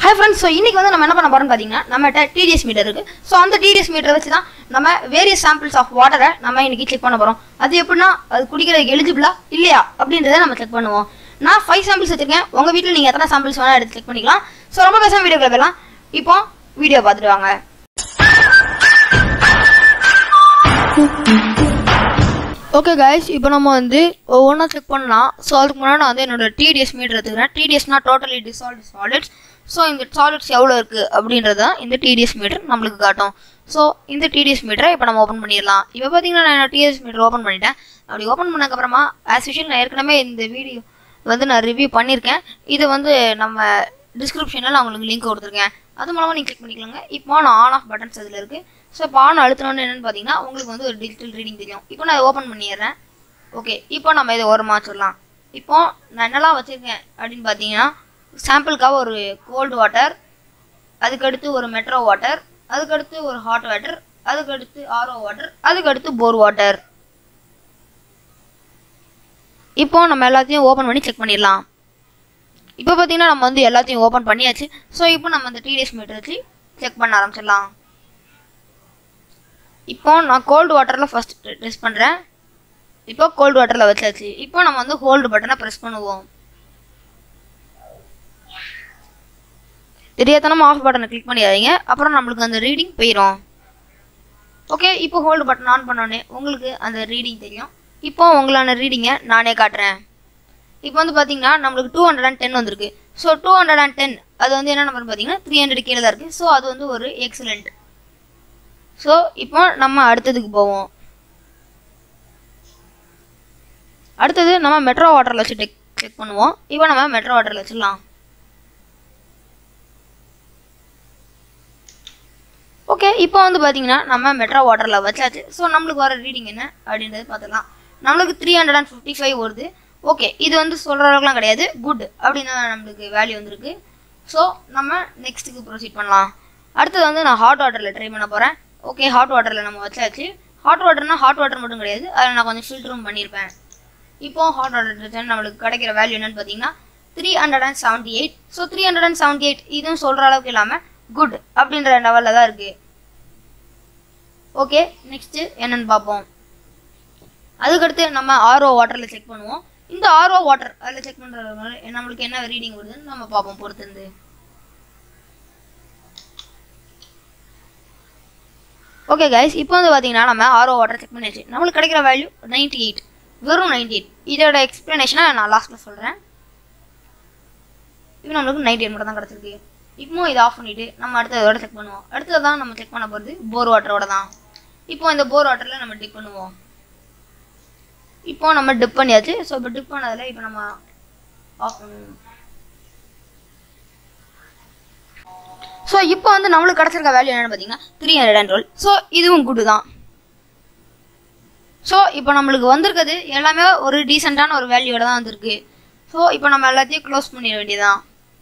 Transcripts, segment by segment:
hi friends so இன்னைக்கு வந்து நம்ம என்ன பண்ண போறோம்னு பார்த்தீங்கன்னா நம்மகிட்ட டிடிஎஸ் மீட்டர் இருக்கு ஸோ அந்த டிடிஎஸ் மீட்டரை வச்சு தான் நம்ம வேரியஸ் சாம்பிள்ஸ் ஆஃப் வாட்டரை நம்ம இன்னைக்கு செக் பண்ண போறோம் அது எப்படின்னா அது குடிக்கிறதுக்கு எலிஜிபிளா இல்லையா அப்படின்றத நம்ம செக் பண்ணுவோம் நான் ஃபைவ் சாம்பிள்ஸ் வச்சிருக்கேன் உங்க வீட்டில் நீங்க எத்தனை சாம்பிள்ஸ் வேணா எடுத்து செக் பண்ணிக்கலாம் ஸோ ரொம்ப பேசாம வீடியோக்குள்ள போயிடலாம் இப்போ வீடியோ பார்த்துட்டு வாங்க ஓகே கைஸ் இப்போ நம்ம வந்து ஒவ்வொன்றா செக் பண்ணலாம் ஸோ அதுக்கு முன்னாடி நான் வந்து என்னோட டிடிஎஸ் மீட்டர் எடுத்துக்கிறேன் டிடிஎஸ்னா டோட்டலி டிசால்வ் சாலிட்ஸ் ஸோ இந்த சாலிட்ஸ் எவ்வளோ இருக்குது அப்படின்றத இந்த டிடிஎஸ் மீட்டர் நம்மளுக்கு காட்டும் ஸோ இந்த டிடிஎஸ் மீட்டரை இப்போ நம்ம ஓப்பன் பண்ணிடலாம் இப்போ பார்த்தீங்கன்னா நான் என்னோட டிடிஎஸ் மீட்டர் ஓப்பன் பண்ணிட்டேன் அப்படி ஓப்பன் பண்ணதுக்கப்புறமா ஆஸ் யூஷுவல் நான் ஏற்கனவே இந்த வீடியோ வந்து நான் ரிவ்யூ பண்ணியிருக்கேன் இது வந்து நம்ம டிஸ்கிரிப்ஷனில் நான் உங்களுக்கு லிங்க் கொடுத்துருக்கேன் அது மூலமாக நீங்கள் கிளிக் பண்ணிக்கலாங்க இப்போ நான் ஆன் ஆஃப் பட்டன்ஸ் அதில் இருக்குது ஸோ இப்போ ஆன் அழுத்தினோன்னு என்னென்னு பார்த்தீங்கன்னா உங்களுக்கு வந்து ஒரு டிஜிட்டல் ரீடிங் தெரியும் இப்போ நான் ஓப்பன் பண்ணிடுறேன் ஓகே இப்போ நம்ம இதை ஓரமாக வச்சிடலாம் இப்போ நான் என்னெல்லாம் வச்சுருக்கேன் அப்படின்னு பார்த்தீங்கன்னா சாம்பிளுக்காக ஒரு கோல்டு வாட்டர் அதுக்கடுத்து ஒரு மெட்ரோ வாட்டர் அதுக்கடுத்து ஒரு ஹாட் வாட்டர் அதுக்கடுத்து ஆரோ வாட்டர் அதுக்கடுத்து போர் வாட்டர் இப்போ நம்ம எல்லாத்தையும் ஓப்பன் பண்ணி செக் பண்ணிடலாம் இப்போ பார்த்தீங்கன்னா நம்ம வந்து எல்லாத்தையும் ஓப்பன் பண்ணியாச்சு ஸோ இப்போ நம்ம அந்த டிடிஎஸ் மீட்டர் வச்சு செக் பண்ண ஆரம்பிச்சிடலாம் இப்போ நான் கோல்டு வாட்டரில் ஃபர்ஸ்ட் டெஸ்ட் பண்ணுறேன் இப்போ கோல்டு வாட்டரில் வச்சாச்சு இப்போ நம்ம வந்து ஹோல்டு பட்டனை ப்ரெஸ் பண்ணுவோம் தெரியாதனமாக ஆஃப் பட்டனை கிளிக் பண்ணிடாதீங்க அப்புறம் நம்மளுக்கு அந்த ரீடிங் போயிடும் ஓகே இப்போ ஹோல்டு பட்டன் ஆன் பண்ணோடனே உங்களுக்கு அந்த ரீடிங் தெரியும் இப்போ உங்களான ரீடிங்கை நானே காட்டுறேன் இப்போ வந்து பார்த்தீங்கன்னா நம்மளுக்கு டூ ஹண்ட்ரட் அண்ட் டென் வந்திருக்கு so two hundred and ten அது வந்து என்ன நம்பர் பார்த்தீங்கன்னா த்ரீ ஹண்ட்ரட் கீழே தான் இருக்குது ஸோ அது வந்து ஒரு எக்ஸலண்ட் ஸோ இப்போ நம்ம அடுத்ததுக்கு போவோம் அடுத்தது நம்ம மெட்ரோ வாட்டரில் வச்சு டெக் செக் பண்ணுவோம் இப்போ நம்ம மெட்ரோ வாட்டரில் வச்சிடலாம் ஓகே இப்போ வந்து பார்த்தீங்கன்னா நம்ம மெட்ரோ வாட்டரில் வச்சாச்சு ஸோ நம்மளுக்கு வர ரீடிங் என்ன அப்படின்றது பார்த்துக்கலாம் நம்மளுக்கு three hundred and fifty five வருது ஓகே இது வந்து சொல்கிற அளவுக்குலாம் கிடையாது குட் அப்படின்னு நம்மளுக்கு வேல்யூ வந்திருக்கு ஸோ நம்ம நெக்ஸ்ட்டுக்கு ப்ரொசீட் பண்ணலாம் அடுத்தது வந்து நான் ஹாட் வாட்டரில் ட்ரை பண்ண போகிறேன் ஓகே ஹாட் வாட்டரில் நம்ம வச்சாச்சு ஹாட் வாட்டர்னா ஹாட் வாட்டர் மட்டும் கிடையாது அதில் நான் கொஞ்சம் ஃபில்டரும் பண்ணியிருப்பேன் இப்போ ஹாட் வாட்டர் நம்மளுக்கு கிடைக்கிற வேல்யூ என்னன்னு பார்த்தீங்கன்னா three hundred and seventy eight so three hundred and seventy eight இதுவும் சொல்கிற அளவுக்கு இல்லாமல் குட் அப்படின்ற லெவலில் தான் இருக்குது ஓகே நெக்ஸ்ட்டு என்னன்னு பார்ப்போம் அதுக்கடுத்து நம்ம ஆர்ஓ வாட்டரில் செக் பண்ணுவோம் இந்த ஆர்ஓ வாட்டர் அதில் செக் பண்ணுறதுனால நம்மளுக்கு என்ன ரீடிங் வருதுன்னு நம்ம பார்ப்போம் பொறுத்திருந்து ஓகே கைஸ் இப்போ வந்து பார்த்தீங்கன்னா நம்ம ஆர்ஓ வாட்டர் செக் பண்ணியாச்சு நம்மளுக்கு கிடைக்கிற வேல்யூ நைன்டி எயிட் வெறும் நைன்டி எயிட் இதோட எக்ஸ்ப்ளனேஷனை நான் லாஸ்ட்டில் சொல்கிறேன் இப்போ நம்மளுக்கு நைன்டி எயிட் மட்டும் தான் கிடச்சிருக்கு இப்போ இதை ஆஃப் பண்ணிவிட்டு நம்ம அடுத்ததோட செக் பண்ணுவோம் அடுத்தது தான் நம்ம செக் பண்ண போகிறது போர் வாட்டரோட தான் இப்போ இந்த போர் வாட்டரில் நம்ம டிப் பண்ணுவோம் இப்போ நம்ம டிப் பண்ணியாச்சு ஸோ இப்போ டிப் பண்ணதில் இப்போ நம்ம ஆஃப் பண்ணுவோம் ஸோ இப்போ வந்து நம்மளுக்கு கிடச்சிருக்க வேல்யூ என்னென்னு பார்த்தீங்கன்னா three hundred and twelve so இதுவும் குட்டு தான் ஸோ இப்போ நம்மளுக்கு வந்திருக்கிறது எல்லாமே ஒரு டீசெண்டான ஒரு வேல்யூவோட தான் வந்திருக்கு ஸோ இப்போ நம்ம எல்லாத்தையும் க்ளோஸ் பண்ணிட வேண்டியதான்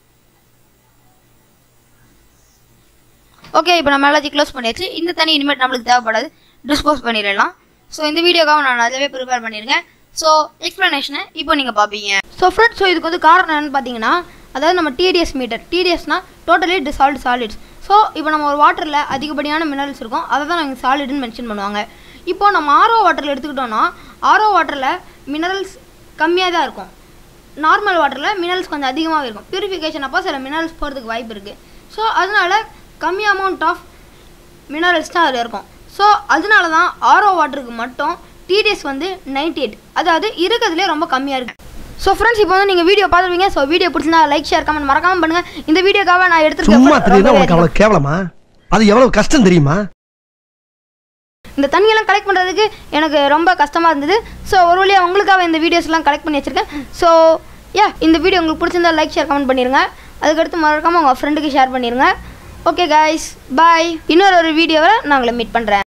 ஓகே இப்போ நம்ம எல்லாத்தையும் க்ளோஸ் பண்ணியாச்சு இந்த தண்ணி இனிமேல் நம்மளுக்கு தேவைப்படாது டிஸ்போஸ் பண்ணிடலாம் ஸோ இந்த வீடியோக்காக நான் அதிலே ப்ரிப்பேர் பண்ணியிருக்கேன் ஸோ எக்ஸ்ப்ளனேஷனை இப்போ நீங்கள் பார்ப்பீங்க ஸோ ஃப்ரெண்ட்ஸ் ஸோ இதுக்கு வந்து காரணம் என்னன்னு பார்த்தீங்கன்னா அதாவது நம்ம டிடிஎஸ் மீட்டர் டிடிஎஸ்னா டோட்டலி டிசால்வ்டு சாலிட்ஸ் ஸோ இப்போ நம்ம ஒரு வாட்டரில் அதிகப்படியான மினரல்ஸ் இருக்கும் அதை தான் நாங்கள் சாலிடுன்னு மென்ஷன் பண்ணுவாங்க இப்போ நம்ம ஆரோ வாட்டரில் எடுத்துக்கிட்டோம்னா ஆரோ வாட்டரில் மினரல்ஸ் கம்மியாக தான் இருக்கும் நார்மல் வாட்டரில் மினரல்ஸ் கொஞ்சம் அதிகமாக இருக்கும் பியூரிஃபிகேஷன் அப்போ சில மினரல்ஸ் போகிறதுக்கு வாய்ப்பு இருக்குது ஸோ அதனால கம்மி அமௌண்ட் ஆஃப் மினரல்ஸ் தான் அதில் இருக்கும் ஸோ அதனால தான் ஆரோ வாட்டருக்கு மட்டும் டிடிஎஸ் வந்து நைன்டி எயிட் அதாவது இருக்கிறதுலே ரொம்ப கம்மியாக இருக்குது ஸோ ஃப்ரெண்ட்ஸ் இப்போ வந்து நீங்கள் வீடியோ பார்த்துருவீங்க ஸோ வீடியோ பிடிச்சிருந்தா லைக் ஷேர் கமெண்ட் மறக்காம பண்ணுங்கள் இந்த வீடியோக்காக நான் சும்மா தெரியுதா உனக்கு எடுத்துருக்கேன் அவ்வளவு கேவலமா அது எவ்வளவு கஷ்டம் தெரியுமா இந்த தண்ணியெல்லாம் கலெக்ட் பண்ணுறதுக்கு எனக்கு ரொம்ப கஷ்டமாக இருந்தது ஸோ ஒரு வழியாக உங்களுக்காக இந்த வீடியோஸ்லாம் கலெக்ட் பண்ணி வச்சுருக்கேன் ஸோ யா இந்த வீடியோ உங்களுக்கு பிடிச்சிருந்தா லைக் ஷேர் கமெண்ட் பண்ணிடுங்க அதுக்கடுத்து மறக்காமல் உங்கள் ஃப்ரெண்டுக்கு ஷேர் பண்ணிடுங்க ஓகே காய்ஸ் பாய் இன்னொரு ஒரு வீடியோவில் நான் உங்களை மீட் பண்ணுறேன்